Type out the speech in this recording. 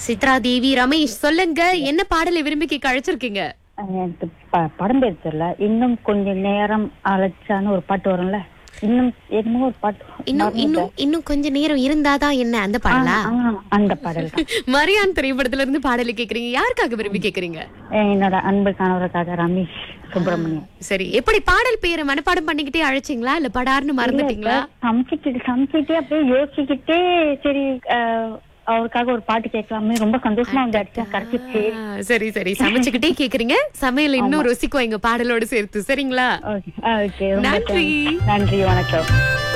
சித்ரா தேவி ரமேஷ் சொல்லுங்க என்ன பாடலை விரும்பி கேட்க அழைச்சிருக்கீங்க எனக்கு ப- படம் பேர் தெரியல இன்னும் கொஞ்சம் நேரம் அழைச்சான்னு ஒரு பாட்டு வரும்ல இன்னும் என்னமோ ஒரு பாட்டு இன்னும் மறந்துட்டேன். இன்னும் இன்னும் கொஞ்ச நேரம் இருந்தாதான் என்ன அந்த பாடலா ஆ, அந்த பாடல் தான். மரியான் திரைப்படத்துல இருந்து பாடலை கேக்குறீங்க யாருக்காக விரும்பி கேக்குறீங்க என்னோட அன்பு கணவருக்காக ரமேஷ் சுப்பிரமணியம் சரி எப்படி பாடல் பேரை மனப்பாடம் பண்ணிக்கிட்டே அழைச்சிங்களா இல்ல படார்னு மறந்துட்டீங்களா சமைச்சிக்கிட்டு சமைச்சிக்கிட்டே அப்படியே யோசிச்சுக்கிட்டே சரி அஹ், அவருக்காக ஒரு பாட்டு கேட்கலாமே ரொம்ப சந்தோஷமா வந்து அடிச்சா கிடைச்சிச்சு ஆ, சரி சரி சமைச்சுக்கிட்டே கேக்குறீங்க சமையல் இன்னும் ருசிக்கும் எங்க பாடலோட சேர்த்து சரிங்களா ஓகே ஓகே ரொம்ப நன்றி. thanks. நன்றி வணக்கம்